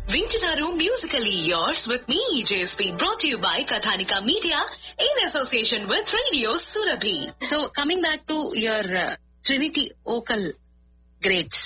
వింటున్నారు musically yours with me JSP brought you by Kathanika media in association with radio Surabhi so coming back to your Trinity vocal grades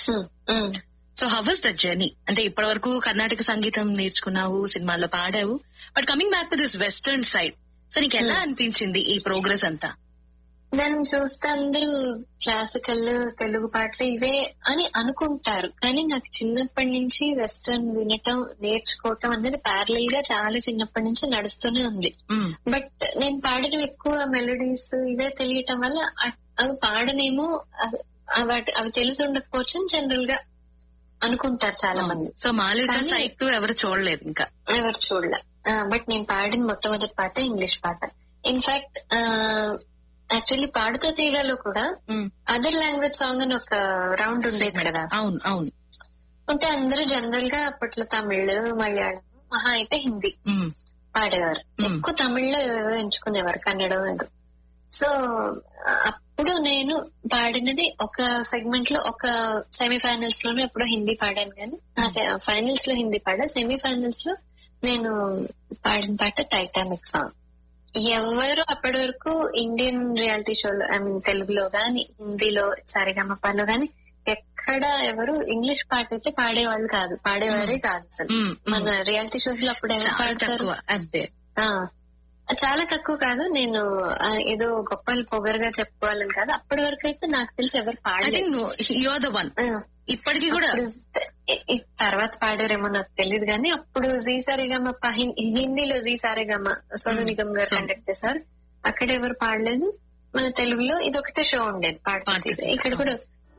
so how was that journey అంటే ఇప్పటి వరకు కర్ణాటక సంగీతం నేర్చుకున్నావు సినిమాల్లో పాడావు but coming back to this western side so నీకు ఎలా అనిపించింది ఈ ప్రోగ్రెస్ అంతా దాన్ని చూస్తే అందరూ క్లాసికల్ తెలుగు పాటలు ఇవే అని అనుకుంటారు కానీ నాకు చిన్నప్పటి నుంచి వెస్టర్న్ వినటం నేర్చుకోవటం అనేది ప్యారలల్ గా చాలా చిన్నప్పటి నుంచి నడుస్తూనే ఉంది మ్మ్. బట్ నేను పాడిన ఎక్కువ మెలోడీస్ ఇవే తెలియటం వల్ల అ- అవి పాడనేమో అవి అవి- అవి తెలిసి ఉండకపోవచ్చు జనరల్ గా అనుకుంటారు చాలా మంది సో మాలవిక కానీ- సైడ్ టు ఎవరు చూడలేదు ఇంకా ఎవరు చూడలే బట్ నేను పాడిన మొట్టమొదటి పాట ఇంగ్లీష్ పాట ఇన్ఫాక్ట్ యాక్చువల్లీ పాడుతా తీగలో కూడా మ్మ్. అదర్ లాంగ్వేజ్ సాంగ్ అని ఒక రౌండ్ ఉండేది కదా అవును అవును అంటే అందరూ జనరల్ గా అప్పట్లో తమిళ్ మలయాళం మహా అయితే హిందీ మ్మ్. పాడేవారు Hmm. ఎక్కువ తమిళ్లో ఎంచుకునేవారు కన్నడం ఏదో సో అప్పుడు నేను పాడినది ఒక సెగ్మెంట్ లో ఒక సెమీఫైనల్స్ లోనే ఎప్పుడో హిందీ పాడాను కానీ ఫైనల్స్ లో హిందీ పాడా సెమీఫైనల్స్ లో నేను పాడిన పాట టైటానిక్ సాంగ్ ఎవరు అప్పటి వరకు ఇండియన్ రియాలిటీ షోలో ఐ మీన్ తెలుగులో గాని హిందీలో సరిగమపాలో గాని ఎక్కడ ఎవరు ఇంగ్లీష్ పాట అయితే పాడేవాళ్ళు కాదు పాడేవారే కాదు అసలు మ్మ్. మ్మ్. మన రియాలిటీ షోస్ లో అప్పుడు ఎవరు చాలా పాడతారు తక్కువ అంతే ఆ, చాలా తక్కువ కాదు నేను ఆ, ఏదో గొప్పలు పొగరుగా చెప్పుకోవాలని కాదు అప్పటి వరకు అయితే నాకు తెలిసి ఎవరు ఐ పాడలేదు థింక్ యువర్ ద వన్ ఆ, ఇప్పటికీ కూడా అప్పుడు ఇ- ఇ- తర్వాత పాడారేమో నాకు తెలియదు కానీ అప్పుడు జీ సారేగమ్మ ప- హిం- హిందీలో జీ సారేగమ్మ సోను నిగమ్ గారు సో- కండక్ట్ చేశారు అక్కడ ఎవరు పాడలేదు మన తెలుగులో ఇది ఒకటే షో ఉండేది పాడుతుంది పాడుతుంది. ఇక్కడ కూడా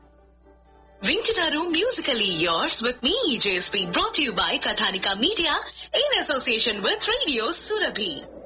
వింటున్నారు musically yours with me JSP brought you by Kathanika media in association with radio Surabhi